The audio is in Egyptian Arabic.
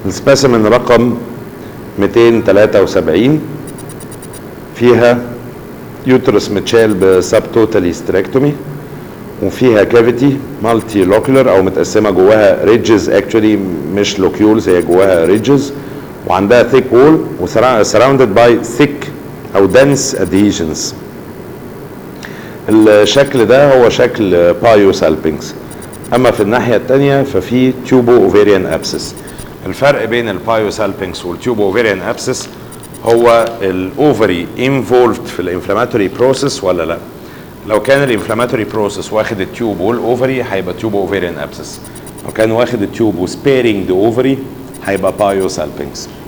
السبيسيمن رقم 273 فيها يوترس متشال بسب توتال هيستريكتومي وفيها كافيتي مالتي لوكولر او متقسمه جواها ريدجز اكشولي مش لوكيولز هي جواها ريدجز وعندها ثيك وول وسراوندد باي ثيك او دنس ادهيجنز الشكل ده هو شكل بايو سالبينكس اما في الناحيه الثانيه ففي تيوبو اوفيريان ابسس الفرق بين البايو سالبينكس والتيوبو اوفيريان ابسس هو الاوفري انفولفد في الانفلاماتوري بروسيس ولا لا لو كان الانفلاماتوري بروسيس واخد التيوب والاوفري هيبقى تيوب اوفيريان ابسس لو كان واخد التيوب وسبيرنج ذا اوفري هيبقى بايو سالبينكس